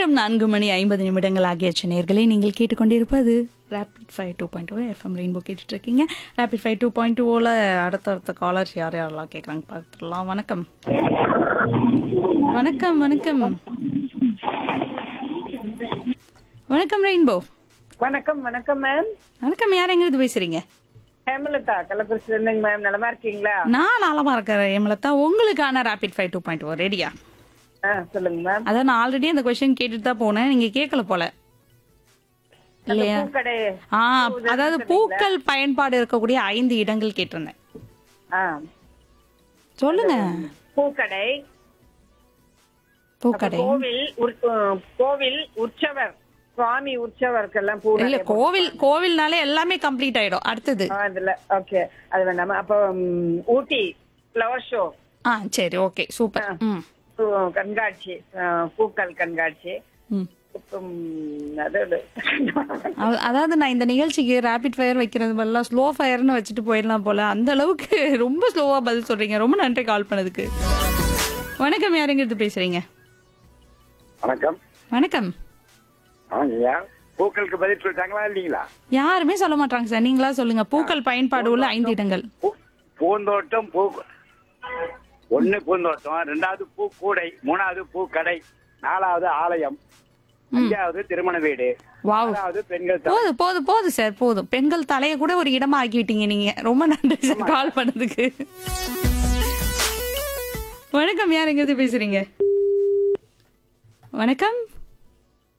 நேரம் நான்கு மணி ஐம்பது நிமிடங்கள் ஆகியாச்சு நேர்களை நீங்கள் கேட்டுக்கொண்டிருப்பது rapid five two point O FM rainbow கேட்டுட்டு இருக்கீங்க ரேபிட் ஃபைவ் டூ பாயிண்ட் ஓவில் அடுத்தடுத்த காலர்ஸ் யார் யாரெல்லாம் கேட்குறாங்க பார்த்துடலாம் வணக்கம் வணக்கம் வணக்கம் வணக்கம் ரெயின்போ வணக்கம் வணக்கம் மேம் வணக்கம் யார் எங்கிருந்து பேசுறீங்க ஹேமலதா கள்ளக்குறிச்சி இருந்தேங்க மேம் நலமா இருக்கீங்களா நான் நலமா இருக்கிறேன் எம்லத்தா உங்களுக்கான rapid five two point O ரெடியா ஆ சொல்லுங்க மேம் அதான் நான் ஆல்ரெடி அந்த கொஸ்டின் கேட்டுட்டு தான் போனேன் நீங்க கேட்கல போல இல்லையா பூக்கடை ஆ அதாவது பூக்கள் பயன்பாடு இருக்கக்கூடிய ஐந்து இடங்கள் கேட்டிருந்தேன் ஆ சொல்லுங்க பூக்கடை பூக்கடை கோவில் உற்- அஹ், கோவில் உற்சவர் சுவாமி உற்சவருக்கெல்லாம் பூ இல்ல கோவில் கோவில்னாலே எல்லாமே கம்ப்ளீட் ஆயிடும் அடுத்தது ஆ, அதுல ஓகே அது வேண்டாமா அப்போ ம், ஊட்டி ஃப்ளவர் ஷோ ஆ சரி ஓகே சூப்பர் ம் கண்காட்சி அஹ், பூக்கள் கண்காட்சி ம் அப்புறம், அதோட அ- அதாவது நான் இந்த நிகழ்ச்சிக்கு ரேபிட் ஃபயர் வைக்கிறது பதிலாக ஸ்லோ ஃபயர்னு வச்சுட்டு போயிடலாம் போல அந்த அளவுக்கு ரொம்ப ஸ்லோவா பதில் சொல்றீங்க ரொம்ப நன்றி கால் பண்ணதுக்கு வணக்கம் யாருங்கிறது பேசுறீங்க வணக்கம் வணக்கம் ஆங்கய்யா பூக்களுக்கு பதில் சொல்லிட்டாங்களா இல்லீங்களா யாருமே சொல்ல மாட்டாங்க சார் நீங்களா சொல்லுங்க பூக்கள் பயன்பாடு உள்ள ஐந்து இடங்கள் பூ- பூந்தோட்டம் பூ ஒண்ணு பூந்தோட்டம் ரெண்டாவது பூக்கூடை மூணாவது பூக்கடை நாலாவது ஆலயம் அஞ்சாவது திருமண வீடு வாவ் ஆறாவது பெண்கள் சபை. போதும் போதும் போதும் சார் போதும் பெண்கள் தலையை கூட ஒரு இடமா ஆக்கிவிட்டீங்க நீங்க ரொம்ப நன்றி சார் கால் பண்ணதுக்கு வணக்கம் யார் எங்கிருந்து பேசுறீங்க வணக்கம்